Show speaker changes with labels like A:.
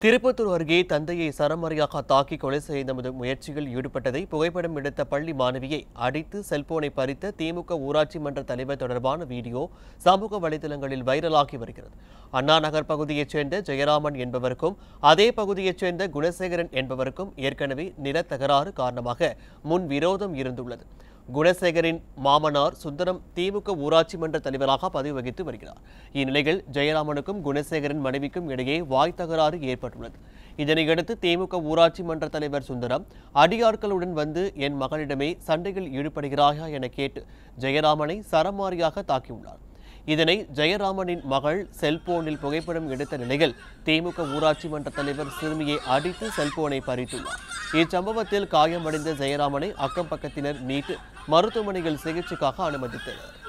A: திருப்பத்தூர் அருகே தந்தையை சரமாரியாக தாக்கி கொலை செய்த முத- முயற்சியில் ஈடுபட்டதை புகைப்படம் எடுத்த பள்ளி மாணவியை அடித்து செல்போனை பறித்த திமுக ஊராட்சி மன்ற தலைவர் தொடர்பான வீடியோ சமூக வலைதளங்களில் வைரலாகி வருகிறது அண்ணா நகர் பகுதியைச் சேர்ந்த ஜெயராமன் என்பவருக்கும் அதே பகுதியைச் சேர்ந்த குணசேகரன் என்பவருக்கும் ஏற்கனவே நிலத்தகராறு காரணமாக முன் விரோதம் இருந்துள்ளது குணசேகரின் மாமனார் சுந்தரம் திமுக ஊராட்சி மன்ற தலைவராக பதவி வகித்து வருகிறார் இந்நிலையில் ஜெயராமனுக்கும் குணசேகரன் மனைவிக்கும் இடையே வாய் தகராறு ஏற்பட்டுள்ளது இதனையடுத்து திமுக ஊராட்சி மன்ற தலைவர் சுந்தரம் அடியாட்களுடன் வந்து என் மகளிடமே சண்டையில் ஈடுபடுகிறாயா என கேட்டு ஜெயராமனை சரமாரியாக தாக்கியுள்ளார் இதனை ஜெயராமனின் மகள் செல்போனில் புகைப்படம் எடுத்த நிலையில் திமுக ஊராட்சி மன்ற தலைவர் சிறுமியை அடித்து செல்போனை பறித்துள்ளார் இச்சம்பவத்தில் காயமடைந்த ஜெயராமனை அக்கம் பக்கத்தினர் மீட்டு மருத்துவமனையில் சிகிச்சைக்காக அனுமதித்தனர்